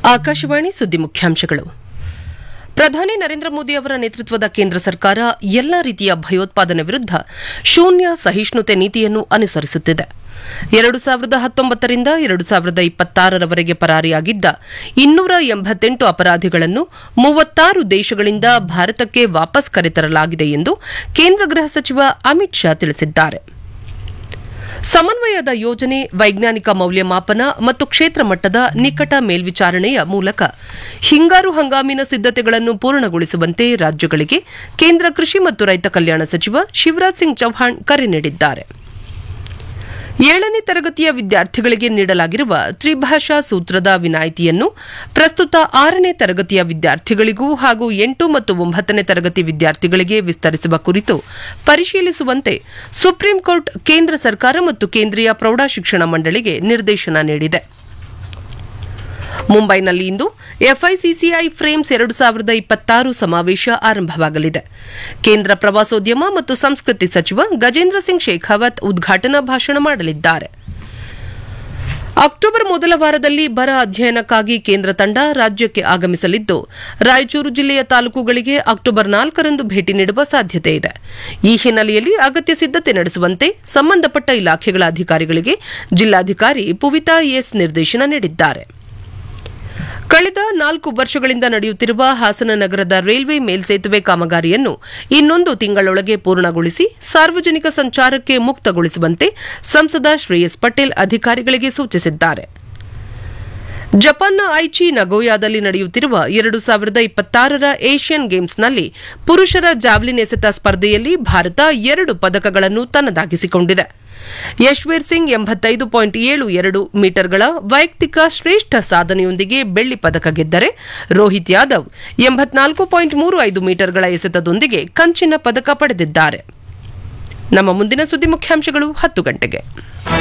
ಆಕಾಶವಾಣಿ ಸುದ್ದಿ ಮುಖ್ಯಾಂಶಗಳು ಪ್ರಧಾನಿ ನರೇಂದ್ರ ಮೋದಿ ಅವರ ನೇತೃತ್ವದ ಕೇಂದ್ರ ಸರ್ಕಾರ ಎಲ್ಲಾ ರೀತಿಯ ಭಯೋತ್ಪಾದನೆ ವಿರುದ್ಧ ಶೂನ್ಯ ಸಹಿಷ್ಣುತೆ ನೀತಿಯನ್ನು ಅನುಸರಿಸುತ್ತಿದೆ ಎರಡು ಸಾವಿರದ ಹತ್ತೊಂಬತ್ತರಿಂದ ಎರಡು ಸಾವಿರದ ಇಪ್ಪತ್ತಾರರವರೆಗೆ ಪರಾರಿಯಾಗಿದ್ದ ಇನ್ನೂರ ಎಂಬತ್ತೆಂಟು ಅಪರಾಧಿಗಳನ್ನು ಮೂವತ್ತಾರು ದೇಶಗಳಿಂದ ಭಾರತಕ್ಕೆ ವಾಪಸ್ ಕರೆತರಲಾಗಿದೆ ಎಂದು ಕೇಂದ್ರ ಗೃಹ ಸಚಿವ ಅಮಿತ್ ಶಾ ತಿಳಿಸಿದ್ದಾರೆ ಸಮನ್ವಯದ ಯೋಜನೆ ವೈಜ್ಞಾನಿಕ ಮೌಲ್ಯಮಾಪನ ಮತ್ತು ಕ್ಷೇತ್ರ ಮಟ್ಟದ ನಿಕಟ ಮೇಲ್ವಿಚಾರಣೆಯ ಮೂಲಕ ಹಿಂಗಾರು ಹಂಗಾಮಿನ ಸಿದ್ದತೆಗಳನ್ನು ಪೂರ್ಣಗೊಳಿಸುವಂತೆ ರಾಜ್ಯಗಳಿಗೆ ಕೇಂದ್ರ ಕೃಷಿ ಮತ್ತು ರೈತ ಕಲ್ಯಾಣ ಸಚಿವ ಶಿವರಾಜ್ ಸಿಂಗ್ ಚೌಹಾಣ್ ಕರೆ ನೀಡಿದ್ದಾರೆ ಏಳನೇ ತರಗತಿಯ ವಿದ್ಯಾರ್ಥಿಗಳಿಗೆ ನೀಡಲಾಗಿರುವ ತ್ರಿಭಾಷಾ ಸೂತ್ರದ ವಿನಾಯಿತಿಯನ್ನು ಪ್ರಸ್ತುತ ಆರನೇ ತರಗತಿಯ ವಿದ್ಯಾರ್ಥಿಗಳಿಗೂ ಹಾಗೂ ಎಂಟು ಮತ್ತು ಒಂಬತ್ತನೇ ತರಗತಿ ವಿದ್ಯಾರ್ಥಿಗಳಿಗೆ ವಿಸ್ತರಿಸುವ ಕುರಿತು ಪರಿಶೀಲಿಸುವಂತೆ ಸುಪ್ರೀಂ ಕೋರ್ಟ್ ಕೇಂದ್ರ ಸರ್ಕಾರ ಮತ್ತು ಕೇಂದ್ರೀಯ ಪ್ರೌಢಶಿಕ್ಷಣ ಮಂಡಳಿಗೆ ನಿರ್ದೇಶನ ನೀಡಿದೆ ಮುಂಬೈನಲ್ಲಿ ಇಂದು ಎಫ್ಐಸಿಸಿಐ ಫ್ರೇಮ್ಸ್ ಎರಡು ಸಾವಿರದ ಇಪ್ಪತ್ತಾರು ಸಮಾವೇಶ ಆರಂಭವಾಗಲಿದೆ ಕೇಂದ್ರ ಪ್ರವಾಸೋದ್ಯಮ ಮತ್ತು ಸಂಸ್ಕೃತಿ ಸಚಿವ ಗಜೇಂದ್ರ ಸಿಂಗ್ ಶೇಖಾವತ್ ಉದ್ಘಾಟನಾ ಭಾಷಣ ಮಾಡಲಿದ್ದಾರೆ ಅಕ್ಟೋಬರ್ ಮೊದಲ ವಾರದಲ್ಲಿ ಬರ ಅಧ್ಯಯನಕ್ಕಾಗಿ ಕೇಂದ್ರ ತಂಡ ರಾಜ್ಯಕ್ಕೆ ಆಗಮಿಸಲಿದ್ದು ರಾಯಚೂರು ಜಿಲ್ಲೆಯ ತಾಲೂಕುಗಳಿಗೆ ಅಕ್ಟೋಬರ್ ನಾಲ್ಕರಂದು ಭೇಟಿ ನೀಡುವ ಸಾಧ್ಯತೆ ಇದೆ ಈ ಹಿನ್ನೆಲೆಯಲ್ಲಿ ಅಗತ್ಯ ಸಿದ್ದತೆ ನಡೆಸುವಂತೆ ಸಂಬಂಧಪಟ್ಟ ಇಲಾಖೆಗಳ ಅಧಿಕಾರಿಗಳಿಗೆ ಜಿಲ್ಲಾಧಿಕಾರಿ ಪುವಿತಾ ಎಸ್ ನಿರ್ದೇಶನ ನೀಡಿದ್ದಾರೆ ಕಳೆದ ನಾಲ್ಕು ವರ್ಷಗಳಿಂದ ನಡೆಯುತ್ತಿರುವ ಹಾಸನ ನಗರದ ರೈಲ್ವೆ ಮೇಲ್ಸೇತುವೆ ಕಾಮಗಾರಿಯನ್ನು ಇನ್ನೊಂದು ತಿಂಗಳೊಳಗೆ ಪೂರ್ಣಗೊಳಿಸಿ ಸಾರ್ವಜನಿಕ ಸಂಚಾರಕ್ಕೆ ಮುಕ್ತಗೊಳಿಸುವಂತೆ ಸಂಸದ ಶ್ರೇಯಸ್ ಪಟೇಲ್ ಅಧಿಕಾರಿಗಳಿಗೆ ಸೂಚಿಸಿದ್ದಾರೆ ಜಪಾನ್ನ ಐಚಿ ನಗೋಯಾದಲ್ಲಿ ನಡೆಯುತ್ತಿರುವ ಎರಡು ಸಾವಿರದ ಇಪ್ಪತ್ತಾರರ ಏಷ್ಯನ್ ಗೇಮ್ಸ್ನಲ್ಲಿ ಪುರುಷರ ಜಾವ್ಲಿನ್ ಎಸೆತ ಸ್ಪರ್ಧೆಯಲ್ಲಿ ಭಾರತ ಎರಡು ಪದಕಗಳನ್ನು ತನ್ನದಾಗಿಸಿಕೊಂಡಿದೆ ಯಶ್ವೀರ್ ಸಿಂಗ್ ಎಂಬತ್ತೈದು ಪಾಯಿಂಟ್ ಏಳು ಎರಡು ಮೀಟರ್ಗಳ ವೈಯಕ್ತಿಕ ಶ್ರೇಷ್ಠ ಸಾಧನೆಯೊಂದಿಗೆ ಬೆಳ್ಳಿ ಪದಕ ಗೆದ್ದರೆ ರೋಹಿತ್ ಯಾದವ್ ಎಂಬತ್ನಾಲ್ಕು ಪಾಯಿಂಟ್ ಮೂರು ಐದು ಮೀಟರ್ಗಳ ಎಸೆತದೊಂದಿಗೆ ಕಂಚಿನ ಪದಕ ಪಡೆದಿದ್ದಾರೆ ನಮ್ಮ ಮುಂದಿನ ಸುದ್ದಿ ಮುಖ್ಯಾಂಶಗಳು ಹತ್ತು ಗಂಟೆಗೆ